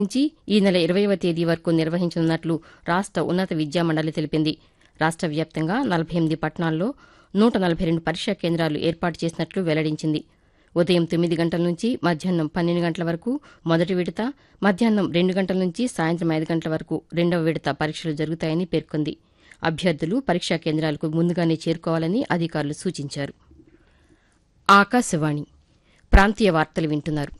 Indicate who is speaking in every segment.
Speaker 1: నుంచి ఈ నెల ఇరవైవ తేదీ వరకు నిర్వహించనున్నట్లు రాష్ట ఉన్నత విద్యామండలి తెలిపింది రాష్ట వ్యాప్తంగా నలభై ఎనిమిది పట్టణాల్లో నూట నలభై రెండు పరీక్షా కేంద్రాలు ఏర్పాటు చేసినట్లు వెల్లడించింది ఉదయం తొమ్మిది గంటల నుంచి మధ్యాహ్నం పన్నెండు గంటల వరకు మొదటి విడత మధ్యాహ్నం రెండు గంటల నుంచి సాయంత్రం ఐదు గంటల వరకు రెండవ విడత పరీక్షలు జరుగుతాయని పేర్కొంది అభ్యర్థులు పరీక్షా కేంద్రాలకు ముందుగానే చేరుకోవాలని అధికారులు సూచించారు ఆకాశవాణి ప్రాంతీయ వార్తలు వింటున్నారు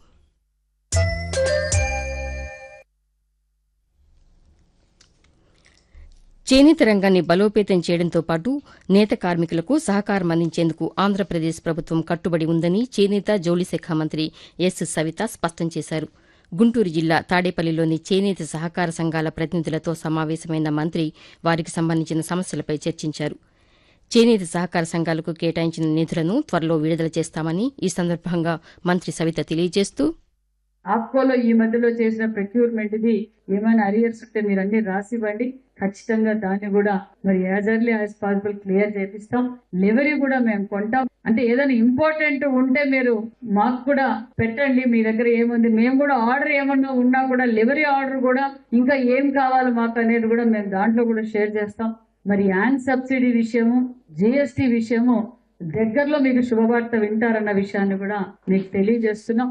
Speaker 1: చేనేత రంగాన్ని బలోపేతం చేయడంతో పాటు నేత కార్మికులకు సహకారం అందించేందుకు ఆంధ్రప్రదేశ్ ప్రభుత్వం కట్టుబడి ఉందని చేనేత జౌళి శాఖ మంత్రి ఎస్ సవిత స్పష్టం చేశారు గుంటూరు జిల్లా తాడేపల్లిలోని చేనేత సహకార సంఘాల ప్రతినిధులతో సమావేశమైన మంత్రి వారికి సంబంధించిన సమస్యలపై చర్చించారు చేనేత సహకార సంఘాలకు కేటాయించిన నిధులను త్వరలో విడుదల చేస్తామని ఈ సందర్భంగా మంత్రి సవిత తెలియజేస్తూ
Speaker 2: ఆప్కోలో ఈ మధ్యలో చేసిన ప్రొక్యూర్మెంట్ ది ఏమైనా అరియర్స్ ఉంటే మీరు అన్ని రాసి ఇవ్వండి ఖచ్చితంగా దాన్ని కూడా మరి as early as possible clear చేపిస్తాం లెవరీ కూడా మేము కొంటాం అంటే ఏదైనా ఇంపార్టెంట్ ఉంటే మీరు మాకు కూడా పెట్టండి మీ దగ్గర ఏముంది మేము కూడా ఆర్డర్ ఏమన్నా ఉన్నా కూడా లెవరీ ఆర్డర్ కూడా ఇంకా ఏం కావాలి మాకు అనేది కూడా మేము దాంట్లో కూడా షేర్ చేస్తాం మరి యాన్ సబ్సిడీ విషయము జిఎస్టి విషయము దగ్గరలో మీకు శుభవార్త వింటారన్న విషయాన్ని కూడా మీకు తెలియజేస్తున్నాం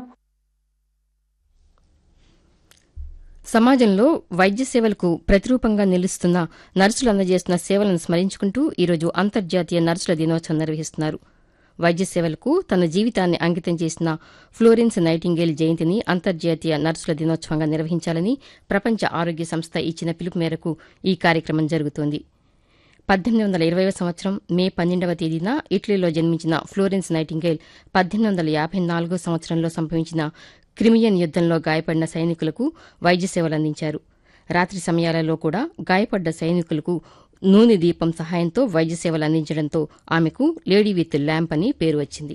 Speaker 1: సమాజంలో వైద్య సేవలకు ప్రతిరూపంగా నిలుస్తున్న నర్సులు అందజేస్తున్న సేవలను స్మరించుకుంటూ ఈరోజు అంతర్జాతీయ నర్సుల దినోత్సవం నిర్వహిస్తున్నారు వైద్య సేవలకు తన జీవితాన్ని అంకితం చేసిన ఫ్లోరెన్స్ నైటింగేల్ జయంతిని అంతర్జాతీయ నర్సుల దినోత్సవంగా నిర్వహించాలని ప్రపంచ ఆరోగ్య సంస్థ ఇచ్చిన పిలుపు మేరకు ఈ కార్యక్రమం జరుగుతోంది పద్దెనిమిది వందల ఇరవైవ సంవత్సరం మే పన్నెండవ తేదీన ఇటలీలో జన్మించిన ఫ్లోరెన్స్ నైటింగేల్ పద్దెనిమిది వందల యాభై నాలుగో సంవత్సరంలో సంభవించిన క్రిమియన్ యుద్దంలో గాయపడిన సైనికులకు వైద్య సేవలు అందించారు రాత్రి సమయాలలో కూడా గాయపడ్డ సైనికులకు నూనె దీపం సహాయంతో వైద్య సేవలు అందించడంతో ఆమెకు లేడీ విత్ ల్యాంప్ అని పేరు వచ్చింది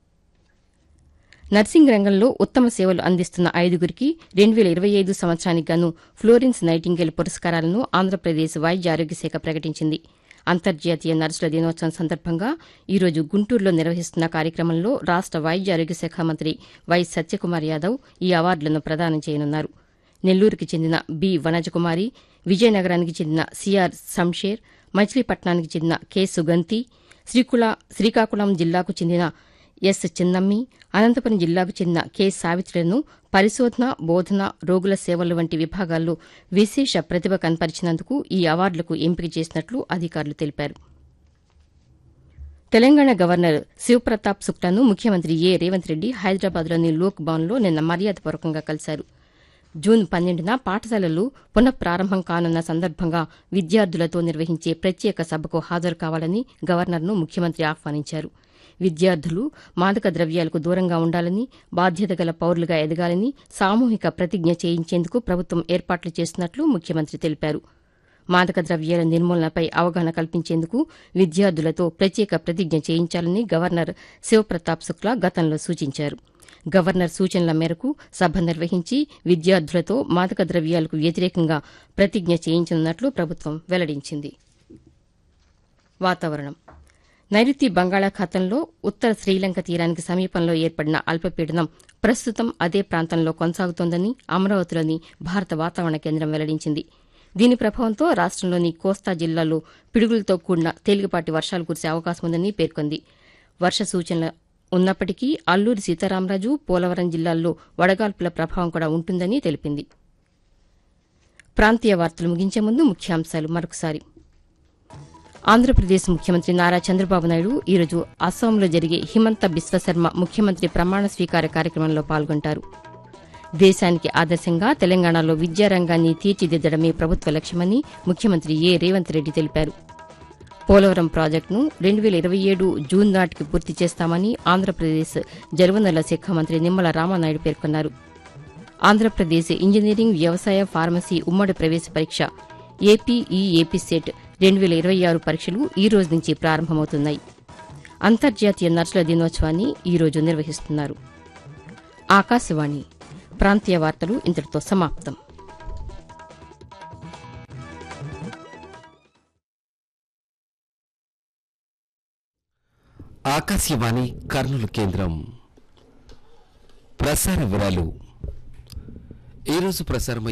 Speaker 1: నర్సింగ్ రంగంలో ఉత్తమ సేవలు అందిస్తున్న ఐదుగురికి రెండు వేల ఇరవై ఐదు సంవత్సరానికి గాను ఫ్లోరెన్స్ నైటింగేల్ పురస్కారాలను ఆంధ్రప్రదేశ్ వైద్య ఆరోగ్య శాఖ ప్రకటించింది అంతర్జాతీయ నర్సుల దినోత్సవం సందర్భంగా ఈరోజు గుంటూరులో నిర్వహిస్తున్న కార్యక్రమంలో రాష్ట వైద్య ఆరోగ్య శాఖ మంత్రి వై సత్యకుమార్ యాదవ్ ఈ అవార్డులను ప్రదానం చేయనున్నారు నెల్లూరుకి చెందిన బి వనజకుమారి విజయనగరానికి చెందిన సిఆర్ సంషేర్ మచిలీపట్నానికి చెందిన కె సుగంతి శ్రీకుళ శ్రీకాకుళం జిల్లాకు చెందిన ఎస్ చిన్నమ్మి అనంతపురం జిల్లాకు చెందిన కె సావిత్రులను పరిశోధన బోధన రోగుల సేవలు వంటి విభాగాల్లో విశేష ప్రతిభ కనపరిచినందుకు ఈ అవార్డులకు ఎంపిక చేసినట్లు అధికారులు తెలిపారు తెలంగాణ గవర్నర్ శివప్రతాప్ శుక్లాను ముఖ్యమంత్రి ఏ రేవంత్ రెడ్డి హైదరాబాద్లోని లోక్ భవన్లో నిన్న మర్యాదపూర్వకంగా కలిశారు జూన్ పన్నెండున పాఠశాలలు పునఃప్రారంభం కానున్న సందర్భంగా విద్యార్థులతో నిర్వహించే ప్రత్యేక సభకు హాజరు కావాలని గవర్నర్ను ముఖ్యమంత్రి ఆహ్వానించారు విద్యార్థులు మాదక ద్రవ్యాలకు దూరంగా ఉండాలని బాధ్యత గల పౌరులుగా ఎదగాలని సామూహిక ప్రతిజ్ఞ చేయించేందుకు ప్రభుత్వం ఏర్పాట్లు చేస్తున్నట్లు ముఖ్యమంత్రి తెలిపారు మాదక ద్రవ్యాల నిర్మూలనపై అవగాహన కల్పించేందుకు విద్యార్థులతో ప్రత్యేక ప్రతిజ్ఞ చేయించాలని గవర్నర్ శివప్రతాప్ శుక్లా గతంలో సూచించారు గవర్నర్ సూచనల మేరకు సభ నిర్వహించి విద్యార్థులతో మాదక ద్రవ్యాలకు వ్యతిరేకంగా ప్రతిజ్ఞ చేయించనున్నట్లు ప్రభుత్వం వెల్లడించింది వాతావరణం నైరుతి బంగాళాఖాతంలో ఉత్తర శ్రీలంక తీరానికి సమీపంలో ఏర్పడిన అల్పపీడనం ప్రస్తుతం అదే ప్రాంతంలో కొనసాగుతోందని అమరావతిలోని భారత వాతావరణ కేంద్రం వెల్లడించింది దీని ప్రభావంతో రాష్టంలోని కోస్తా జిల్లాలో పిడుగులతో కూడిన తేలికపాటి వర్షాలు కురిసే అవకాశం ఉందని పేర్కొంది వర్ష సూచనల ఉన్నప్పటికీ అల్లూరి సీతారామరాజు పోలవరం జిల్లాల్లో వడగాల్పుల ప్రభావం కూడా ఉంటుందని తెలిపింది ప్రాంతీయ వార్తలు ముగించే ముందు ముఖ్యాంశాలు మరొకసారి ఆంధ్రప్రదేశ్ ముఖ్యమంత్రి నారా చంద్రబాబు నాయుడు ఈరోజు అస్సాంలో జరిగే హిమంత బిశ్వశర్మ ముఖ్యమంత్రి ప్రమాణ స్వీకార కార్యక్రమంలో పాల్గొంటారు దేశానికి ఆదర్శంగా తెలంగాణలో విద్యారంగాన్ని తీర్చిదిద్దడమే ప్రభుత్వ లక్ష్యమని ముఖ్యమంత్రి ఏ రేవంత్ రెడ్డి తెలిపారు పోలవరం ప్రాజెక్టును రెండు వేల ఇరవై ఏడు జూన్ నాటికి పూర్తి చేస్తామని ఆంధ్రప్రదేశ్ జలవనరుల శాఖ మంత్రి నిమ్మల రామానాయుడు పేర్కొన్నారు ఆంధ్రప్రదేశ్ ఇంజనీరింగ్ వ్యవసాయ ఫార్మసీ ఉమ్మడి ప్రవేశ పరీక్ష ఏపీఈఏపీ సెట్ రెండు వేల ఇరవై ఆరు పరీక్షలు ఈ రోజు నుంచి ప్రారంభమవుతున్నాయి అంతర్జాతీయ నర్సుల దినోత్సవాన్ని ఈ రోజు నిర్వహిస్తున్నారు ఆకాశవాణి ప్రాంతీయ వార్తలు ఇంతటితో సమాప్తం
Speaker 3: ఆకాశవాణి కర్నూలు కేంద్రం ప్రసార వివరాలు ఈ రోజు ప్రసారం